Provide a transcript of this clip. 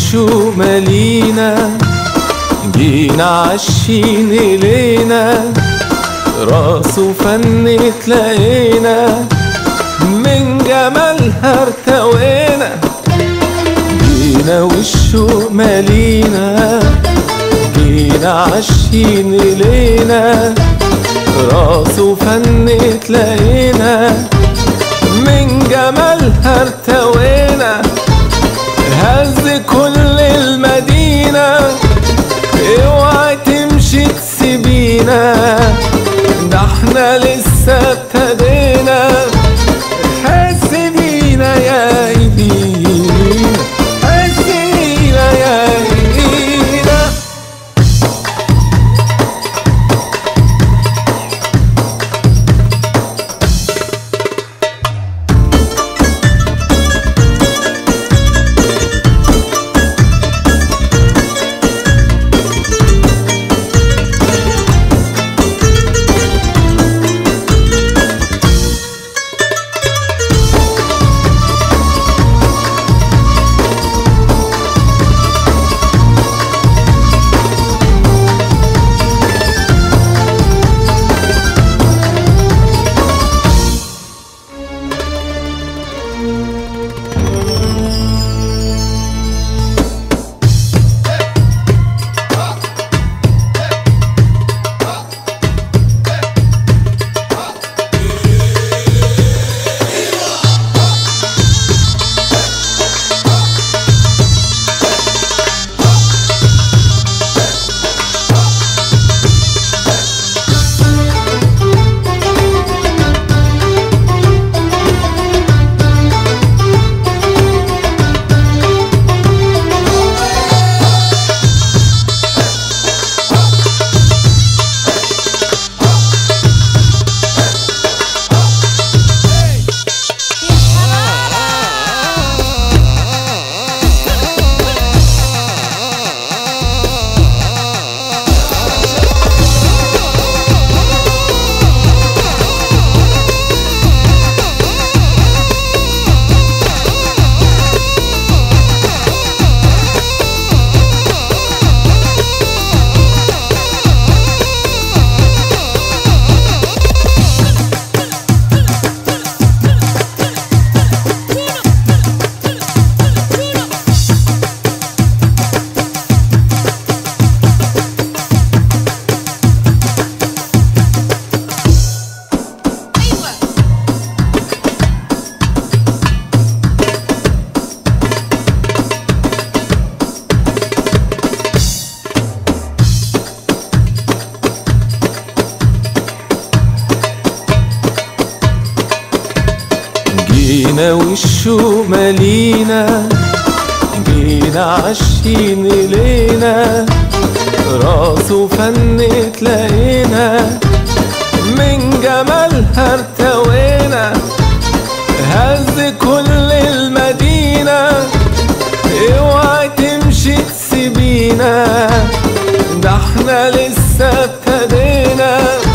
والشوق مالينا جينا عالشين إلينا راس وفن تلاقينا من جمالها ارتوينا جينا والشوق مالينا جينا عالشين إلينا راس وفن تلاقينا من جمالها ارتوينا هز كل المدينة اوعي تمشي تسيبينا ده احنا لسه ابتدينا حس بينا يا ايدينا حس بينا يا ايدينا جينا والشوق مالينا جينا عالشين إلينا راس وفن تلاقينا من جمالها ارتوينا هز كل المدينة اوعي تمشي تسيبينا ده احنا لسه ابتدينا